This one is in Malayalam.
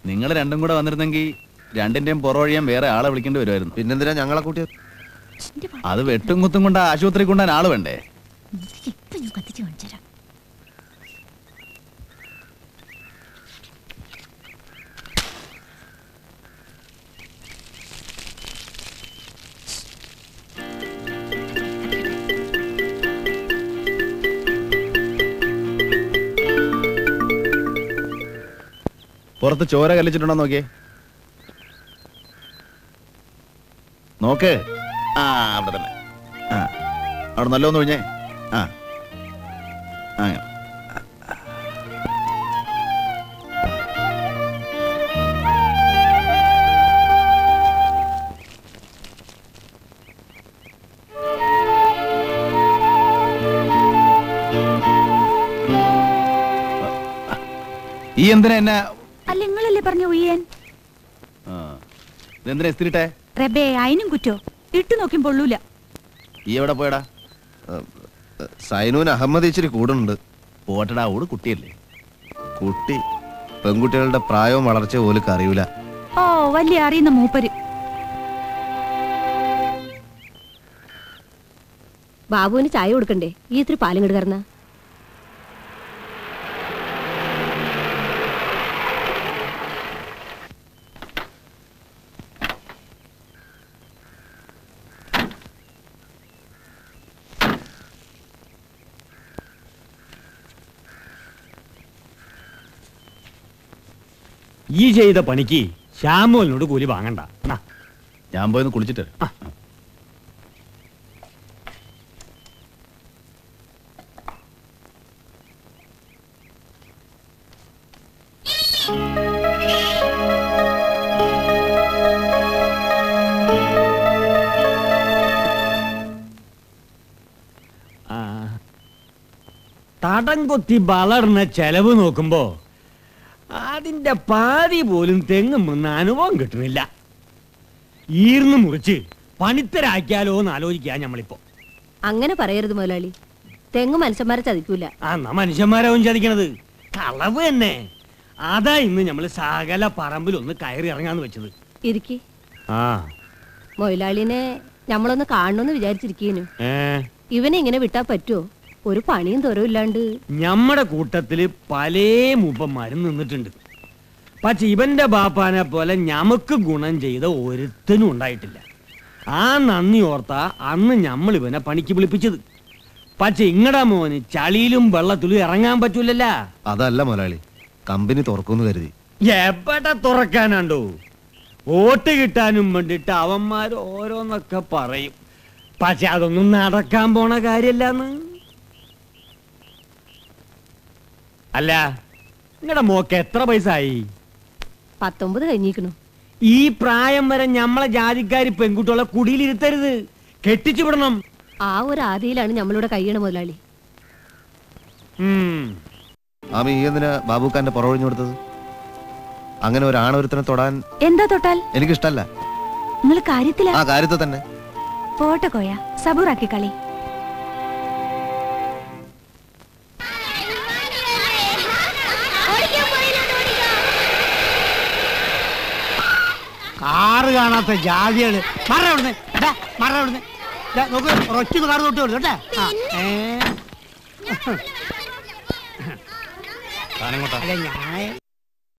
നിങ്ങൾ രണ്ടും കൂടെ വന്നിരുന്നെങ്കിൽ രണ്ടിന്റെയും പുറവഴിയാൻ വേറെ ആളെ വിളിക്കേണ്ടി വരുമായിരുന്നു പിന്നെന്തിനാ ഞങ്ങളെ കൂട്ടിയത് എന്റെ പ- അത് വെട്ടും കുത്തും കൊണ്ട് ആശുപത്രി കൊണ്ടാൻ ആള് വേണ്ടേ ഇപ്പൊ ഞാൻ കത്തിച്ച് കാണിച്ചു തരാം പുറത്ത് ചോര കല്ലിച്ചിട്ടുണ്ടോ നോക്കിയേ നോക്ക് ആ അവിടെ തന്നെ ആ അവിടെ നല്ലോന്ന് ഒഴിഞ്ഞേ ആ അങ്ങനെ ഈ എന്തിനാ എന്നെ അല്ല നിങ്ങളല്ലേ പറഞ്ഞ ഉയ്യാൻ ആ ഇതെന്തിനാ ഇസ്തിരിട്ടെ റബേ അതിനും കുറ്റോ ഇട്ടു നോക്കും പൊള്ളൂല ഈ എവിടെ പോയടാ സൈനുവിന് അഹമ്മദ് ഇച്ചിരി കൂടുന്നുണ്ട് പോട്ടടാ ഓട് കുട്ടിയല്ലേ കുട്ടി പെൺകുട്ടികളുടെ പ്രായവും വളർച്ചയും ഓലിക്ക് അറിയൂല ഓ വലിയ അറിയുന്ന മൂപ്പര് ബാബുവിന് ചായ കൊടുക്കണ്ടേ ഈ ഇത്തിരി പാലും കിട കറന്ന ഈ ചെയ്ത പണിക്ക് ശ്യാമോലിനോട് കൂലി വാങ്ങണ്ട നാ, ഞാൻ പോയൊന്ന് കുളിച്ചിട്ട് വരാം. ആ. തടം കൊത്തി വളർന്ന ചെലവ് നോക്കുമ്പോ അതിന്റെ പാതി പോലും തെങ്ങുമെന്ന് അനുഭവം കിട്ടുന്നില്ല ഈർന്ന് മുറിച്ച് പണിത്തരാക്കിയാലോ എന്ന് ആലോചിക്കാ ഞമ്മളിപ്പോ അങ്ങനെ പറയരുത് മുതലാളി തെങ്ങ് മനുഷ്യന്മാരെ ചതിക്കൂല ആ എന്നാ മനുഷ്യന്മാരാവും ചതിക്കണത് കളവ് തന്നെ അതാ ഇന്ന് നമ്മൾ സകല പറമ്പിൽ ഒന്ന് കയറി ഇറങ്ങാന്ന് വെച്ചത് ഇരിക്കി ആ മൊയിലാളിനെ നമ്മളൊന്ന് കാണണമെന്ന് വിചാരിച്ചിരിക്കേനു ഏ ഇവനെ ഇങ്ങനെ വിട്ടാ പറ്റുമോ ഒരു പണിയും തോരവും ഇല്ലാണ്ട് ഞമ്മടെ കൂട്ടത്തില് പല മൂപ്പന്മാരും നിന്നിട്ടുണ്ട് പക്ഷെ ഇവന്റെ ബാപ്പാനെ പോലെ ഞമക്ക് ഗുണം ചെയ്ത ഒരുത്തനും ഉണ്ടായിട്ടില്ല ആ നന്ദി ഓർത്ത അന്ന് ഞമ്മൾ ഇവനെ പണിക്ക് വിളിപ്പിച്ചത് പക്ഷെ ഇങ്ങടാ മോന് ചളിയിലും വെള്ളത്തിലും ഇറങ്ങാൻ പറ്റൂലല്ല അതല്ല മുതലാളി കമ്പനി തുറക്കുമെന്ന് കരുതി എവിടെ തുറക്കാനുണ്ടോ വോട്ട് കിട്ടാനും വേണ്ടിട്ട് അവന്മാർ ഓരോന്നൊക്കെ പറയും പക്ഷെ അതൊന്നും നടക്കാൻ പോണ കാര്യല്ലെന്ന് അല്ല നിങ്ങളുടെ മോക്ക് എത്ര പൈസ ആയി പത്തൊമ്പത് കഴിഞ്ഞിരിക്കണു ഈ പ്രായം വരെ ഞമ്മളെ ജാതിക്കാരി പെൺകുട്ടികളെ കുടിയിലിരുത്തരുത് കെട്ടിച്ചു വിടണം ആ ഒരു ആദിയിലാണ് നമ്മളിവിടെ കഴിയണ മുതലാളി ഉം. ആമി ഈ എന്തിനാ ബാബുക്കാന്റെ പുറവഴിഞ്ഞു കൊടുത്തത് അങ്ങനെ ഒരു ആണൊരുത്തനെ തൊടാൻ എന്താ തൊട്ടാൽ എനിക്കിഷ്ടല്ല നിങ്ങൾ കാര്യത്തില ആ കാര്യത്തെ തന്നെ പോട്ടെ കോയ സബൂറാക്കി കളി കാറ് കാണാത്ത ജാതികള് മറ അവിടുന്ന് എടാ, മറ അവിടുന്ന് ദാ, നോക്ക് ഒറ്റ കാറ് തൊട്ട് കൊടുത്തു കേട്ടാ ആ, ഏ. അല്ല ഞാൻ